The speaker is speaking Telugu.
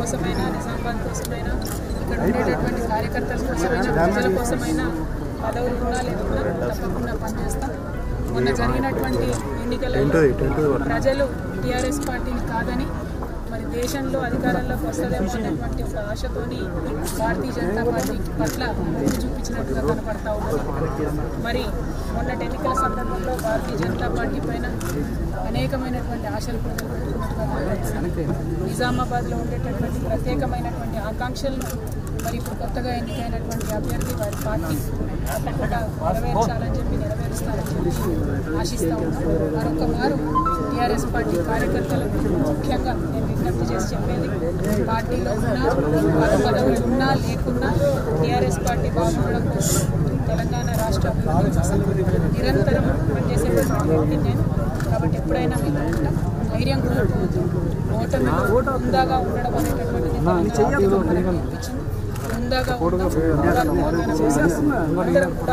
కోసమైనా నిజామాబాద్ కోసమైనా ఇక్కడ ఉండేటటువంటి కార్యకర్తల కోసమైనా ప్రజల కోసమైనా పదవులు ఉన్నా లేకున్నా తప్పకుండా పనిచేస్తాం మొన్న జరిగినటువంటి ఎన్నికలలో ప్రజలు టీఆర్ఎస్ పార్టీని కాదని మరి దేశంలో అధికారంలోకి వస్తుందేమో అన్నటువంటి ఒక ఆశతోని భారతీయ జనతా పార్టీ పట్ల మొగ్గు చూపించినట్టుగా కనపడతా ఉన్నది మరి మొన్నటి ఎన్నికల సందర్భంలో భారతీయ జనతా పార్టీ పైన అనేకమైనటువంటి ఆశలు ప్రజలు పెట్టుకున్నట్టుగా కనపడుతుంది నిజామాబాద్లో ఉండేటటువంటి ప్రత్యేకమైనటువంటి ఆకాంక్షలను మరి ఇప్పుడు కొత్తగా ఎన్నికైనటువంటి అభ్యర్థి వారి పార్టీ తప్పకుండా నెరవేర్చాలని చెప్పి నెరవేరుస్తారని చెప్పి ఆశిస్తా ఉన్నాం మరొక మారు టీఆర్ఎస్ పార్టీ కార్యకర్తలకు ముఖ్యంగా నేను విజ్ఞప్తి చేసి చెప్పేది పార్టీలో ఉన్నా పద పదవులు ఉన్నా లేకున్నా టీఆర్ఎస్ పార్టీ బాగుండడం కోసం తెలంగాణ రాష్ట్ర అభివృద్ధి కోసం నిరంతరం పనిచేసేటువంటి వ్యక్తి నేను కాబట్టి ఎప్పుడైనా మీకు ఉంటాం ధైర్యం కోల్పోవద్దు ఓటమి హుందాగా ఉండడం అనేటటువంటిది తెలంగాణ ప్రభుత్వం మనకు నేర్పించింది హుందాగా ఉందాం హుందాగా తెలంగాణ కోసం అందరం కూడా